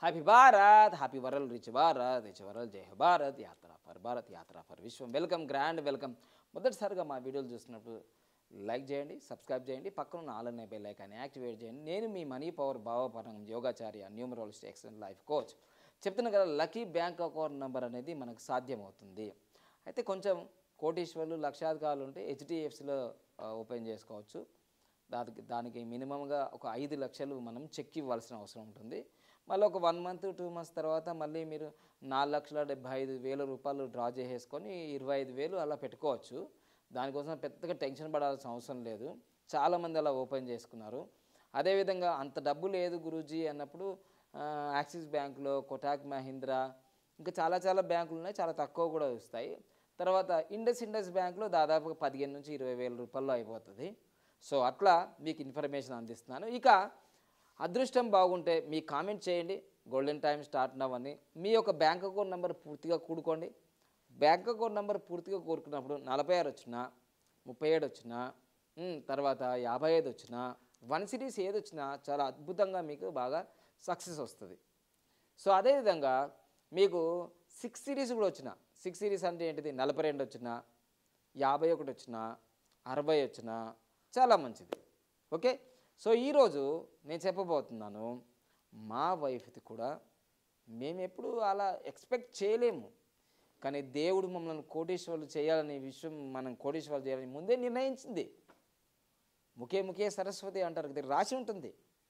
happy Bharat happy world rich Bharat rich world జై హో భారత్ యాత్ర ఫర్ భారత్ యాత్ర ఫర్ విశ్వం వెల్కమ్ గ్రాండ్ వెల్కమ్ మొదటిసారిగా మా వీడియోలు చూసినప్పుడు లైక్ చేయండి సబ్స్క్రైబ్ చేయండి పక్కన ఉన్న ఆల్ అనే బెల్ ఐకాన్ని యాక్టివేట్ చేయండి నేను మీ మనీ పవర్ భావపరం యోగాచార్య న్యూమరాలజిస్ట్ ఎక్సలెంట్ లైఫ్ కోచ్ చెప్తున్నా కదా లక్కీ బ్యాంక్ అకౌంట్ నెంబర్ అనేది మనకు సాధ్యమవుతుంది అయితే కొంచెం కోటీశ్వర్లు లక్షాధికారులు ఉంటే హెచ్డిఎఫ్సిలో ఓపెన్ చేసుకోవచ్చు దానికి దానికి మినిమంగా ఒక ఐదు లక్షలు మనం చెక్ ఇవ్వాల్సిన అవసరం ఉంటుంది మళ్ళీ ఒక వన్ మంత్ టూ మంత్స్ తర్వాత మళ్ళీ మీరు నాలుగు లక్షల డెబ్బై ఐదు వేల రూపాయలు డ్రా చేసేసుకొని ఇరవై ఐదు వేలు అలా పెట్టుకోవచ్చు దానికోసం పెద్దగా టెన్షన్ పడాల్సిన అవసరం లేదు చాలామంది అలా ఓపెన్ చేసుకున్నారు అదేవిధంగా అంత డబ్బు లేదు గురూజీ అన్నప్పుడు ఆ, యాక్సిస్ బ్యాంకులో కొటాక్ మహీంద్రా ఇంకా చాలా చాలా బ్యాంకులు ఉన్నాయి చాలా తక్కువ కూడా వస్తాయి తర్వాత ఇండస్ ఇండస్ బ్యాంకులో దాదాపుగా పదిహేను నుంచి ఇరవై వేల రూపాయల్లో అయిపోతుంది సో అట్లా మీకు ఇన్ఫర్మేషన్ అందిస్తున్నాను ఇక అదృష్టం బాగుంటే మీ కామెంట్ చేయండి గోల్డెన్ టైం స్టార్ట్ నవ్వని మీ యొక్క బ్యాంక్ అకౌంట్ నెంబర్ పూర్తిగా కూడుకోండి బ్యాంక్ అకౌంట్ నెంబర్ పూర్తిగా కూరుకున్నప్పుడు నలభై ఆరు వచ్చినా ముప్పై ఏడు వచ్చినా ఉమ్, తర్వాత యాభై ఐదు వచ్చినా వన్ సిరీస్ ఏది వచ్చినా చాలా అద్భుతంగా మీకు బాగా సక్సెస్ వస్తుంది సో అదేవిధంగా మీకు సిక్స్ సిరీస్ కూడా వచ్చిన సిక్స్ సిరీస్ అంటే ఏంటిది నలభై రెండు వచ్చిన యాభై ఒకటి వచ్చిన అరవై వచ్చిన చాలా మంచిది ఓకే సో ఈరోజు నేను చెప్పబోతున్నాను మా వైఫ్ది కూడా మేము ఎప్పుడు అలా ఎక్స్పెక్ట్ చేయలేము కానీ దేవుడు మమ్మల్ని కోటీశ్వర్లు చేయాలనే విషయం మనం కోటీశ్వర్లు చేయాలని ముందే నిర్ణయించింది ముఖే ముఖే సరస్వతి అంటారు కదా రాసి ఉంటుంది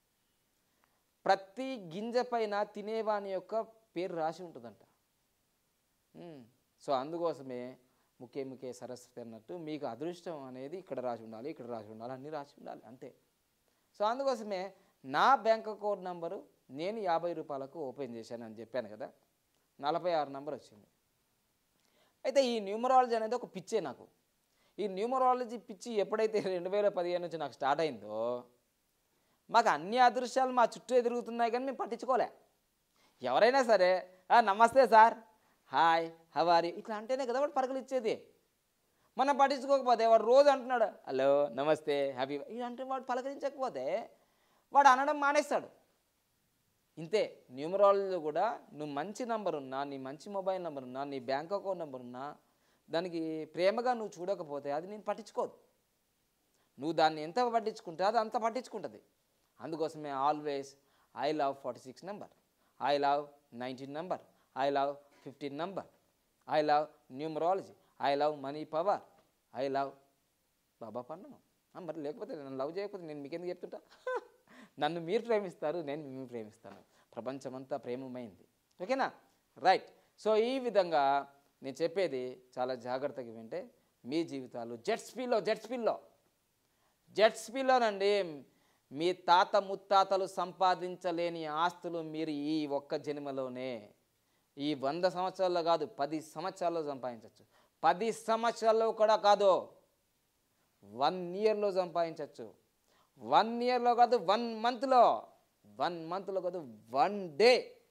ప్రతి గింజ పైన తినేవాని యొక్క పేరు రాసి ఉంటుందంట ఉమ్, సో అందుకోసమే ముఖే ముఖే సరస్వతి అన్నట్టు మీకు అదృష్టం అనేది ఇక్కడ రాసి ఉండాలి ఇక్కడ రాసి ఉండాలి అన్నీ రాసి ఉండాలి అంతే సో అందుకోసమే నా బ్యాంక్ అకౌంట్ నంబరు నేను యాభై రూపాయలకు ఓపెన్ చేశాను అని చెప్పాను కదా నలభై ఆరు నంబర్ వచ్చింది అయితే ఈ న్యూమరాలజీ అనేది ఒక పిచ్చే నాకు ఈ న్యూమరాలజీ పిచ్చి ఎప్పుడైతే రెండు వేల పదిహేను నుంచి నాకు స్టార్ట్ అయిందో మాకు అన్ని అదృశ్యాలు మా చుట్టూ ఎదురుగుతున్నాయి కానీ మేము పట్టించుకోలే ఎవరైనా సరే "ఆ, నమస్తే సార్ హాయ్ హవారి ఇట్లా అంటేనే కదా వాడు పరకలు ఇచ్చేది మనం పట్టించుకోకపోతే వాడు రోజు అంటున్నాడు హలో నమస్తే హ్యాపీ ఇది అంటే వాడు పలకరించకపోతే వాడు అనడం మానేస్తాడు ఇంతే న్యూమరాలజీలో కూడా నువ్వు మంచి నంబర్ ఉన్నా నీ మంచి మొబైల్ నెంబర్ ఉన్నా నీ బ్యాంక్ అకౌంట్ నెంబర్ ఉన్నా దానికి ప్రేమగా నువ్వు చూడకపోతే అది నేను పట్టించుకోదు నువ్వు దాన్ని ఎంత పట్టించుకుంటే అది అంత పట్టించుకుంటుంది అందుకోసమే always I love forty six number I love nineteen number I love fifteen number I love numerology I love money power I love బాబా పన్నం ఆ, మరి లేకపోతే నన్ను లవ్ చేయకపోతే నేను మీకెందుకు చెప్తుంటా నన్ను మీరు ప్రేమిస్తారు నేను మిమ్మల్ని ప్రేమిస్తాను ప్రపంచమంతా ప్రేమమైంది ఓకేనా రైట్ సో ఈ విధంగా నేను చెప్పేది చాలా జాగ్రత్తగా వింటే మీ జీవితాలు జెట్ స్పీడ్లో జెట్ స్పీడ్లో జెట్ స్పీడ్లోనండి మీ తాత ముత్తాతలు సంపాదించలేని ఆస్తులు మీరు ఈ ఒక్క జన్మలోనే ఈ వంద సంవత్సరాల్లో కాదు పది సంవత్సరాల్లో సంపాదించవచ్చు పది సంవత్సరాల్లో కూడా కాదు వన్ ఇయర్లో సంపాదించవచ్చు వన్ ఇయర్లో కాదు వన్ మంత్లో వన్ మంత్లో కాదు వన్ డే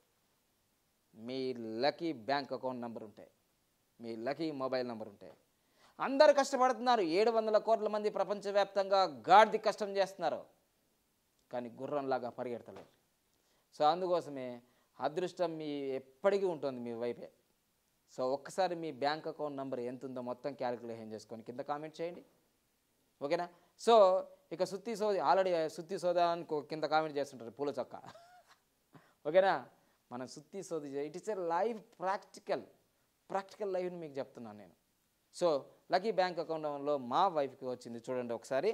మీ లక్కీ బ్యాంక్ అకౌంట్ నెంబర్ ఉంటాయి మీ లక్కీ మొబైల్ నెంబర్ ఉంటాయి అందరు కష్టపడుతున్నారు ఏడు వందల కోట్ల మంది ప్రపంచవ్యాప్తంగా గాడిది కష్టం చేస్తున్నారు కానీ గుర్రంలాగా పరిగెడతలేరు సో అందుకోసమే అదృష్టం మీ ఎప్పటికీ ఉంటుంది మీ వైపే సో ఒక్కసారి మీ బ్యాంక్ అకౌంట్ నెంబర్ ఎంత ఉందో మొత్తం క్యాలిక్యులేషన్ చేసుకొని కింద కామెంట్ చేయండి ఓకేనా సో ఇక సుత్తి సోది ఆల్రెడీ సుత్తి సోదా అని కో- కింద కామెంట్ చేస్తుంటారు పూల చొక్క ఓకేనా మనం సుత్తి సోది it is a live practical practical లైవ్ని మీకు చెప్తున్నాను నేను సో లక్కీ బ్యాంక్ అకౌంట్లో మా వైఫ్కి వచ్చింది చూడండి ఒకసారి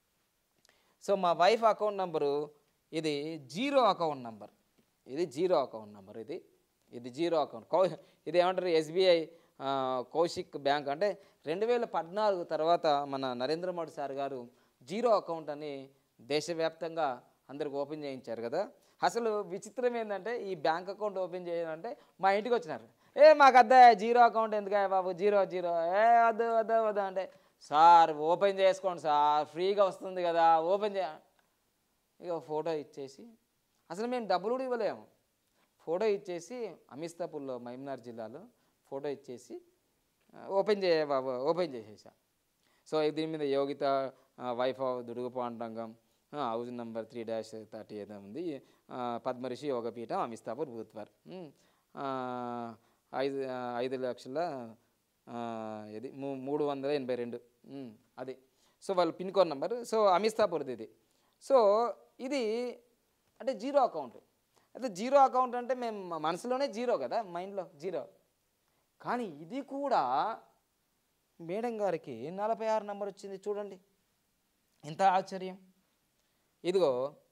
సో మా వైఫ్ అకౌంట్ నంబరు ఇది జీరో అకౌంట్ నంబర్ ఇది జీరో అకౌంట్ నంబర్ ఇది ఇది జీరో అకౌంట్ కౌ ఇది ఏమంటారు ఎస్బీఐ కౌశిక్ బ్యాంక్ అంటే రెండు వేల పద్నాలుగు తర్వాత మన నరేంద్ర మోడీ సార్ గారు జీరో అకౌంట్ అని దేశవ్యాప్తంగా అందరికి ఓపెన్ చేయించారు కదా అసలు విచిత్రం ఏంటంటే ఈ బ్యాంక్ అకౌంట్ ఓపెన్ చేయాలంటే మా ఇంటికి వచ్చినారు ఏ మాకు అద్దా జీరో అకౌంట్ ఎందుకా బాబు జీరో జీరో ఏ వద్దు వద్దు వద్దు అంటే సార్ ఓపెన్ చేసుకోండి సార్ ఫ్రీగా వస్తుంది కదా ఓపెన్ చేయ ఇక ఫోటో ఇచ్చేసి అసలు మేము డబ్బులు కూడా ఇవ్వలేము ఫోటో ఇచ్చేసి అమిస్తాపూర్లో మహమ్నార్ జిల్లాలో ఫోటో ఇచ్చేసి ఆ, ఓపెన్ చేయ బాబు ఓపెన్ చేసేసా సో దీని మీద యోగిత ఆ, వైఫ్ ఆఫ్ దుడుగు పాండంగం house number three dash thirty ఏదో ఉంది ఆ, పద్మరిషి యోగపీఠం అమిస్తాపూర్ బూత్వార్ ఉమ్, ఆ, ఐదు ఆ, ఐదు లక్షల ఆ, ఇది మూ మూడు వందల ఎనభై రెండు ఉమ్, అది సో వాళ్ళ పిన్ కోడ్ నెంబర్ సో అమిస్తాపూర్ది ఇది సో ఇది అంటే జీరో అకౌంట్ అయితే జీరో అకౌంట్ అంటే మేము మా మనసులోనే జీరో కదా మైండ్లో జీరో కానీ ఇది కూడా మేడం గారికి నలభై ఆరు నెంబర్ వచ్చింది చూడండి ఎంత ఆశ్చర్యం ఇదిగో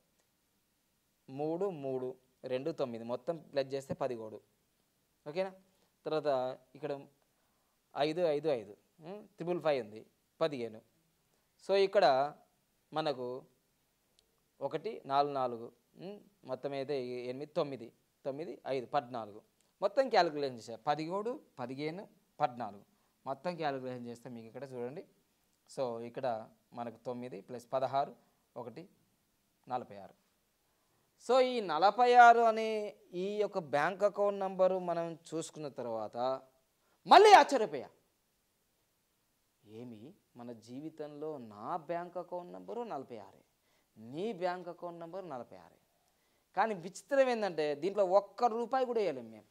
మూడు మూడు రెండు తొమ్మిది మొత్తం ప్లస్ చేస్తే పదిహేడు ఓకేనా తర్వాత ఇక్కడ ఐదు ఐదు ఐదు త్రిబుల్ ఫైవ్ ఉంది పదిహేను సో ఇక్కడ మనకు ఒకటి నాలుగు నాలుగు ఉమ్, మొత్తం అయితే ఈ ఎనిమిది తొమ్మిది తొమ్మిది ఐదు పద్నాలుగు మొత్తం క్యాలిక్యులేషన్ చేశారు పదిహేడు పదిహేను పద్నాలుగు మొత్తం క్యాలిక్యులేషన్ చేస్తే మీకు ఇక్కడ చూడండి సో ఇక్కడ మనకు తొమ్మిది ప్లస్ పదహారు ఒకటి నలభై ఆరు సో ఈ నలభై ఆరు అనే ఈ యొక్క బ్యాంక్ అకౌంట్ నంబరు మనం చూసుకున్న తర్వాత మళ్ళీ ఆశ్చర్యపోయా ఏమి మన జీవితంలో నా బ్యాంక్ అకౌంట్ నంబరు నలభై ఆరే నీ బ్యాంక్ అకౌంట్ నంబరు నలభై ఆరే కానీ విచిత్రం ఏంటంటే దీంట్లో ఒక్క రూపాయి కూడా వేయలేం మేము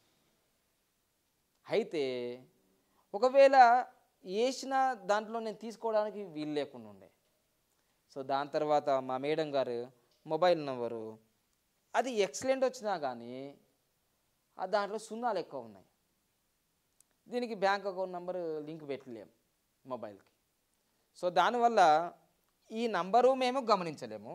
అయితే ఒకవేళ వేసిన దాంట్లో నేను తీసుకోవడానికి వీలు లేకుండా ఉండే సో దాని తర్వాత మా మేడం గారు మొబైల్ నెంబరు అది ఎక్సలెంట్ వచ్చినా కానీ ఆ దాంట్లో సున్నాలు ఎక్కువ ఉన్నాయి దీనికి బ్యాంక్ అకౌంట్ నెంబర్ లింక్ పెట్టలేము మొబైల్కి సో దానివల్ల ఈ నంబరు మేము గమనించలేము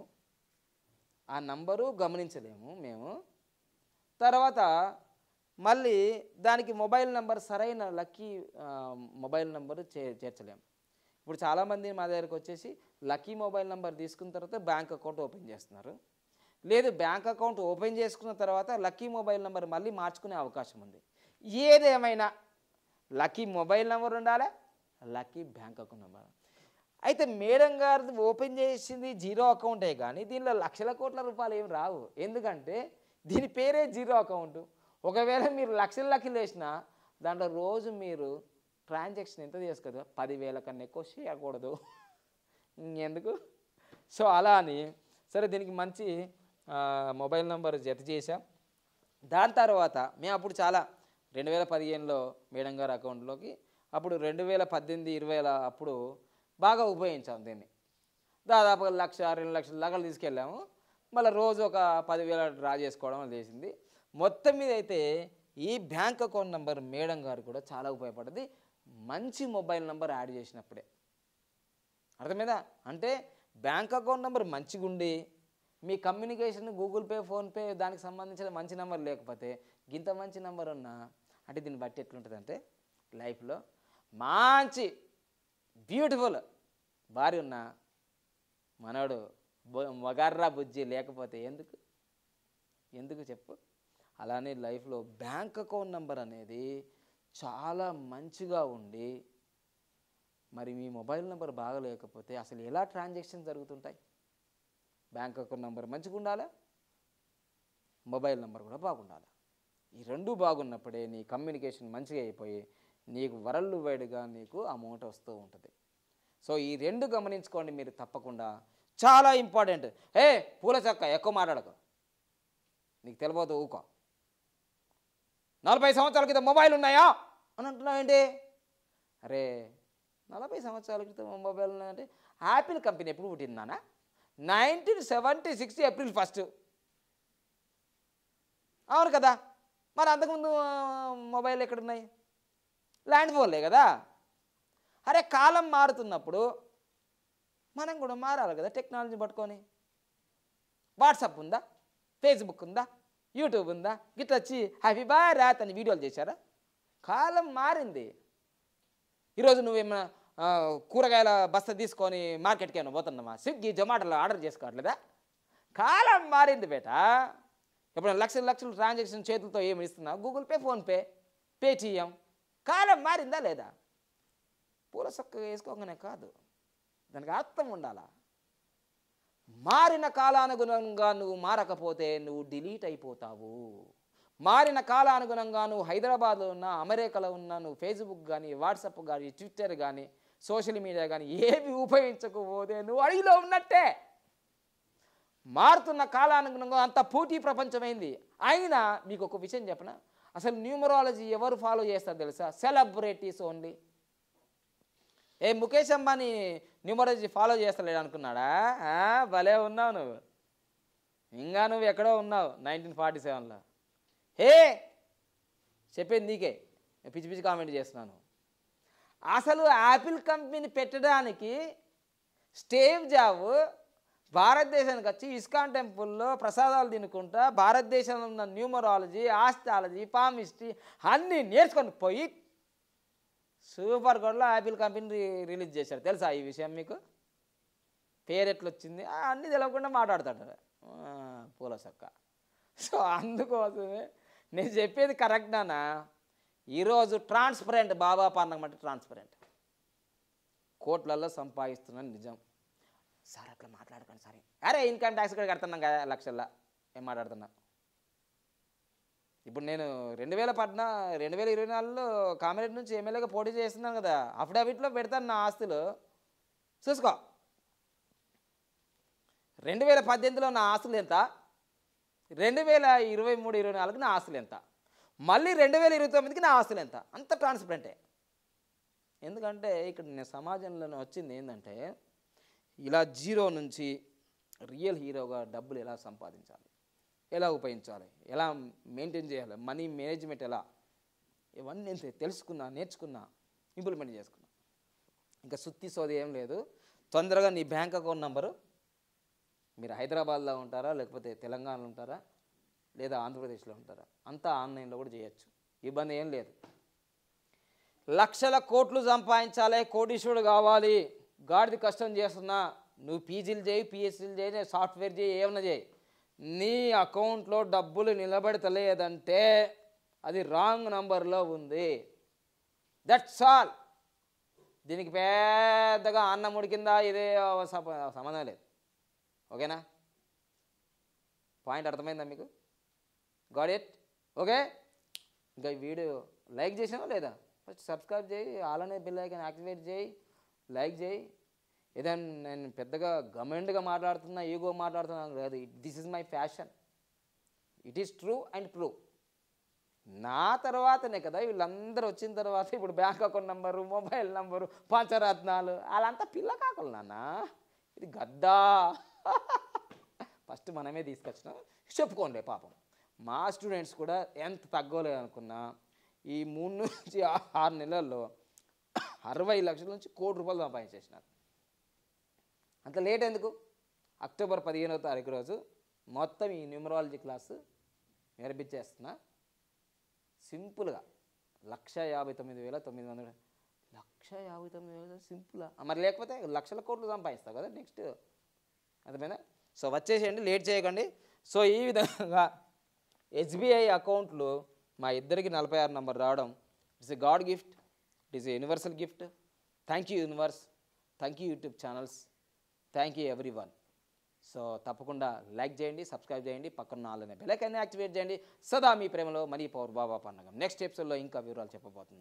ఆ నంబరు గమనించలేము మేము తర్వాత మళ్ళీ దానికి మొబైల్ నెంబర్ సరైన లక్కీ ఆ, మొబైల్ నెంబర్ చే చేర్చలేము ఇప్పుడు చాలామంది మా దగ్గరకు వచ్చేసి లక్కీ మొబైల్ నెంబర్ తీసుకున్న తర్వాత బ్యాంక్ అకౌంట్ ఓపెన్ చేస్తున్నారు లేదు బ్యాంక్ అకౌంట్ ఓపెన్ చేసుకున్న తర్వాత లక్కీ మొబైల్ నెంబర్ మళ్ళీ మార్చుకునే అవకాశం ఉంది ఏదేమైనా లక్కీ మొబైల్ నెంబర్ ఉండాలి లక్కీ బ్యాంక్ అకౌంట్ నెంబర్ అయితే మేడం గారు ఓపెన్ చేసింది జీరో అకౌంటే కానీ దీనిలో లక్షల కోట్ల రూపాయలు ఏం రావు ఎందుకంటే దీని పేరే జీరో అకౌంట్ ఒకవేళ మీరు లక్షల లక్షలు వేసినా దాంట్లో రోజు మీరు ట్రాన్సాక్షన్ ఎంత చేసుకోదు పదివేల కన్నా ఎక్కువ చేయకూడదు ఇంకెందుకు సో అలా అని సరే దీనికి మంచి ఆ, మొబైల్ నెంబర్ జత చేసాం దాని తర్వాత మేము అప్పుడు చాలా రెండు వేల పదిహేనులో మేడం గారి అకౌంట్లోకి అప్పుడు రెండు వేల పద్దెనిమిది ఇరవైల అప్పుడు బాగా ఉపయోగించాం దీన్ని దాదాపుగా లక్ష రెండు లక్షల దాకా తీసుకెళ్ళాము మళ్ళీ రోజు ఒక పదివేల డ్రా చేసుకోవడం చేసింది మొత్తం మీద అయితే ఈ బ్యాంక్ అకౌంట్ నెంబర్ మేడం గారు కూడా చాలా ఉపయోగపడింది మంచి మొబైల్ నెంబర్ యాడ్ చేసినప్పుడే అర్థమైందా అంటే బ్యాంక్ అకౌంట్ నెంబర్ మంచిగా ఉండి మీ కమ్యూనికేషన్ గూగుల్ పే ఫోన్పే దానికి సంబంధించిన మంచి నెంబర్ లేకపోతే ఇంత మంచి నెంబర్ ఉన్నా అంటే దీన్ని బట్టి ఎట్లుంటుంది అంటే లైఫ్లో మంచి బ్యూటిఫుల్ భార్య ఉన్నా మనోడు బొ- మగార్రా బుజ్జి లేకపోతే ఎందుకు ఎందుకు చెప్పు అలానే లైఫ్లో బ్యాంక్ అకౌంట్ నెంబర్ అనేది చాలా మంచిగా ఉండి మరి మీ మొబైల్ నెంబర్ బాగలేకపోతే అసలు ఎలా ట్రాన్సాక్షన్ జరుగుతుంటాయి బ్యాంక్ అకౌంట్ నెంబర్ మంచిగా ఉండాలా మొబైల్ నెంబర్ కూడా బాగుండాలి ఈ రెండు బాగున్నప్పుడే నీ కమ్యూనికేషన్ మంచిగా అయిపోయి నీకు వరల్డ్ వైడ్గా నీకు అమౌంట్ వస్తూ ఉంటుంది సో ఈ రెండు గమనించుకోండి మీరు తప్పకుండా చాలా ఇంపార్టెంట్ ఏ పూల చక్క ఎక్కువ మాట్లాడకు నీకు తెలియదు ఊకో నలభై సంవత్సరాల క్రితం మొబైల్ ఉన్నాయా అని అంటున్నావు ఏంటి అరే నలభై సంవత్సరాల క్రితం మొబైల్ ఉన్నాయంటే యాపిల్ కంపెనీ ఎప్పుడు పుట్టిందానా nineteen seventy six April first అవును కదా మరి అంతకుముందు ఆ, మొబైల్ ఎక్కడున్నాయి ల్యాండ్ ఫోన్లే కదా అరే కాలం మారుతున్నప్పుడు మనం కూడా మారాలి కదా టెక్నాలజీ పట్టుకొని వాట్సాప్ ఉందా ఫేస్బుక్ ఉందా యూట్యూబ్ ఉందా గిట్ల వచ్చి హ్యాపీ బాయ్ రాత్ అని వీడియోలు చేశారా కాలం మారింది ఈరోజు నువ్వేమైనా ఆ, కూరగాయల బస్త తీసుకొని మార్కెట్కి ఏమైనా పోతున్నామా స్విగ్గీ జొమాటోలో ఆర్డర్ చేసుకోవట్లేదా కాలం మారింది బేటా ఇప్పుడు లక్షల లక్షలు ట్రాన్సాక్షన్ చేతులతో ఏమి ఇస్తున్నా గూగుల్ పే ఫోన్పే పేటిఎం కాలం మారిందా లేదా పూల సొక్క వేసుకోగానే కాదు దానికి అర్థం ఉండాలా మారిన కాలానుగుణంగా నువ్వు మారకపోతే నువ్వు డిలీట్ అయిపోతావు మారిన కాలానుగుణంగా నువ్వు హైదరాబాద్లో ఉన్నా అమెరికాలో ఉన్నా నువ్వు ఫేస్బుక్ కానీ వాట్సాప్ కానీ ట్విట్టర్ కానీ సోషల్ మీడియా కానీ ఏవి ఉపయోగించకపోతే నువ్వు అడవిలో ఉన్నట్టే మారుతున్న కాలానుగుణంగా అంత పోటీ ప్రపంచమైంది అయినా మీకు ఒక విషయం చెప్పనా అసలు న్యూమరాలజీ ఎవరు ఫాలో చేస్తారు తెలుసా సెలబ్రిటీస్ ఓన్లీ ఏ ముఖేష్ అంబానీ న్యూమరాలజీ ఫాలో చేస్తలేడు అనుకున్నాడా ఆ, భలే ఉన్నావు నువ్వు ఇంకా నువ్వు ఎక్కడో ఉన్నావు నైన్టీన్ ఫార్టీ సెవెన్లో హే చెప్పేది నీకే నేను పిచ్చి పిచ్చి కామెంట్ చేస్తున్నాను అసలు యాపిల్ కంపెనీ పెట్టడానికి స్టేవ్ జాబ్ భారతదేశానికి వచ్చి ఇస్కాన్ టెంపుల్లో ప్రసాదాలు తినుకుంటా భారతదేశంలో ఉన్న న్యూమరాలజీ ఆస్ట్రాలజీ పామిస్ట్రీ అన్నీ నేర్చుకొని పోయి సూపర్ గోడ్లో యాపిల్ కంపెనీ రి- రిలీజ్ చేశాడు తెలుసా ఈ విషయం మీకు పేరు ఎట్లా వచ్చింది ఆ, అన్నీ తెలియకుండా మాట్లాడతాడు ఆ, పూల సక్క సో అందుకోసమే నేను చెప్పేది కరెక్ట్ నానా ఈరోజు ట్రాన్స్పరెంట్ బాబా పానకం అంటే ట్రాన్స్పరెంట్ కోట్లలో సంపాదిస్తున్నాను నిజం సార్ అట్లా మాట్లాడకండి సార్ అరే ఇన్కమ్ ట్యాక్స్ కూడా కడుతున్నాం కదా లక్షల్లో ఏం మాట్లాడుతున్నా ఇప్పుడు నేను రెండు వేల పద్నా రెండు వేల ఇరవై నాలుగులో కామిరెడ్డి నుంచి ఎమ్మెల్యేగా పోటీ చేస్తున్నాను కదా అఫిడవిట్లో పెడతాను నా ఆస్తులు చూసుకో రెండు వేల పద్దెనిమిదిలో నా ఆస్తులు ఎంత రెండు వేల ఇరవై మూడు ఇరవై నాలుగు నా ఆస్తులు ఎంత మళ్ళీ రెండు వేల ఇరవై తొమ్మిదికి నా ఆస్తులు ఎంత అంత ట్రాన్స్పరెంటే ఎందుకంటే ఇక్కడ నేను సమాజంలో వచ్చింది ఏంటంటే ఇలా జీరో నుంచి రియల్ హీరోగా డబ్బులు ఎలా సంపాదించాలి ఎలా ఉపయోగించాలి ఎలా మెయింటైన్ చేయాలి మనీ మేనేజ్మెంట్ ఎలా ఇవన్నీ నేను తె- తెలుసుకున్నా నేర్చుకున్నా ఇంప్లిమెంట్ చేసుకున్నా ఇంకా సుత్తి సోది ఏం లేదు తొందరగా నీ బ్యాంక్ అకౌంట్ నంబరు మీరు హైదరాబాద్లో ఉంటారా లేకపోతే తెలంగాణలో ఉంటారా లేదా ఆంధ్రప్రదేశ్లో ఉంటారా అంతా ఆన్లైన్లో కూడా చేయొచ్చు ఇబ్బంది ఏం లేదు లక్షల కోట్లు సంపాదించాలి కోటీశ్వరుడు కావాలి గాడిది కష్టం చేస్తున్నా నువ్వు పీజీలు చేయి పిహెచ్డీలు చేయి నేను సాఫ్ట్వేర్ చేయి ఏమన్నా చేయి నీ అకౌంట్లో డబ్బులు నిలబడతలేదంటే అది రాంగ్ నంబర్లో ఉంది దట్స్ ఆల్ దీనికి పెద్దగా అన్నం ఉడికిందా ఇదే సప- సంబంధం లేదు ఓకేనా పాయింట్ అర్థమైందా మీకు గాడ్ ఇట్ ఓకే ఇంకా ఈ వీడియో లైక్ చేసావా లేదా ఫస్ట్ సబ్స్క్రైబ్ చేయి అలానే బిల్ ఐకాన్ యాక్టివేట్ చేయి లైక్ చేయి ఏదైనా నేను పెద్దగా గమెంట్గా మాట్లాడుతున్నా ఈగో మాట్లాడుతున్నా కాదు this is my passion it is true and true నా తర్వాతనే కదా వీళ్ళందరూ వచ్చిన తర్వాత ఇప్పుడు bank account number mobile number పంచరత్నాలు వాళ్ళంతా పిల్ల కాకులు నాన్న ఇది గద్దా ఫస్ట్ మనమే తీసుకొచ్చినాం చెప్పుకోండి పాపం మా స్టూడెంట్స్ కూడా ఎంత తగ్గోలేదు అనుకున్నా ఈ మూడు నుంచి ఆ- ఆరు నెలల్లో అరవై లక్షల నుంచి కోటి రూపాయలు సంపాదించేసినారు అంత లేట్ ఎందుకు అక్టోబర్ పదిహేనవ తారీఖు రోజు మొత్తం ఈ న్యూమరాలజీ క్లాసు నేర్పించేస్తున్నా సింపుల్గా లక్ష యాభై తొమ్మిది వేల తొమ్మిది వందల లక్ష యాభై తొమ్మిది వేల సింపుల్గా మరి లేకపోతే లక్షల కోట్లు సంపాదిస్తావు కదా నెక్స్ట్ అర్థమైందా సో వచ్చేసేయండి లేట్ చేయకండి సో ఈ విధంగా ఎస్బీఐ అకౌంట్లు మా ఇద్దరికి నలభై ఆరు నంబర్ రావడం it's a god gift it is a universal gift thank you universe thank you YouTube channels thank you everyone so తప్పకుండా లైక్ చేయండి సబ్స్క్రైబ్ చేయండి పక్కన నాలుగు బెలైకాన్ని యాక్టివేట్ చేయండి సదా మీ ప్రేమలో మనీ పవర్ బాబా పండగ నెక్స్ట్ ఎపిసోడ్లో ఇంకా వివరాలు చెప్పబోతున్నాను